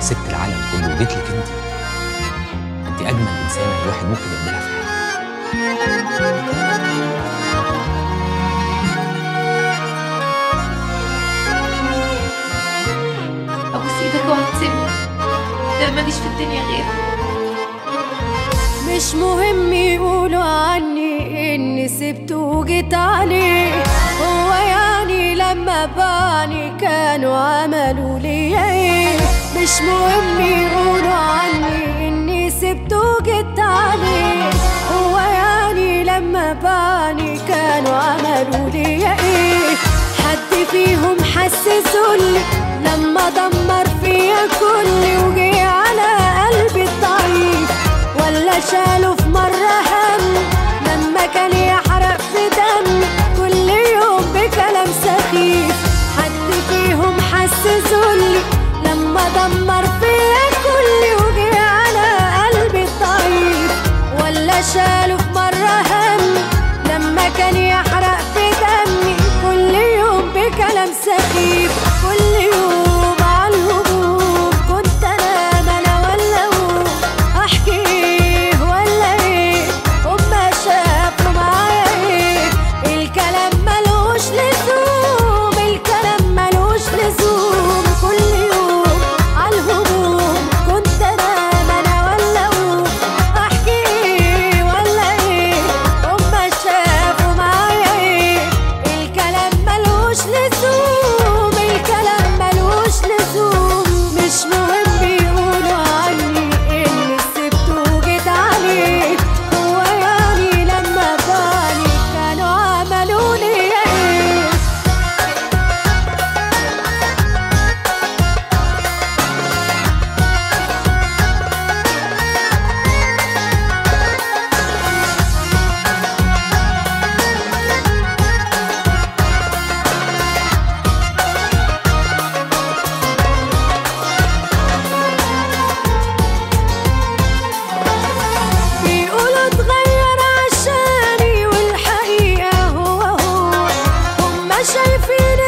سبت العالم كله وجيت لك انت انت اجمل انسانه الواحد ممكن يقابلها في حياته ابوس ايدك اوعى تسيبني ده ماليش في الدنيا غيرك مش مهم يقولوا عني اني سبته وجيت عليه هو يعني لما باني كانوا عملوا لي ايه مش مهم يقولوا عني اني سبته وجيت عليه هو يعني لما باني كانوا عملوا لي ايه حد فيهم حسسولي لما دمر فيا كل وجي على قلبي الضعيف ولا شالوا في مرة هم لما كان يحرق في دم كل يوم بكلام سخيف حد فيهم حسسولي لما دمر فيا كل وجي على قلبي الضعيف ولا شالوا في مرة هم لما كان يحرق في دمي كل يوم بكلام سخيف كل يوم على الهجوم كنت انا ما انا ولا هو احكي ايه ولا ايه هما شافوا معايا ايه الكلام ملوش لزوم الكلام ملوش لزوم كل يوم على الهجوم كنت انا ما انا ولا هو احكي ايه ولا ايه هما شافوا معايا ايه الكلام ملوش لزوم الكلام ملوش لزوم مش مهم يقولوا عني اني سبته وجيت عليه هو يعني لما باني كانوا عملوا لي ايه بيقولوا اتغير عشاني والحقيقة هو هو هما شايفين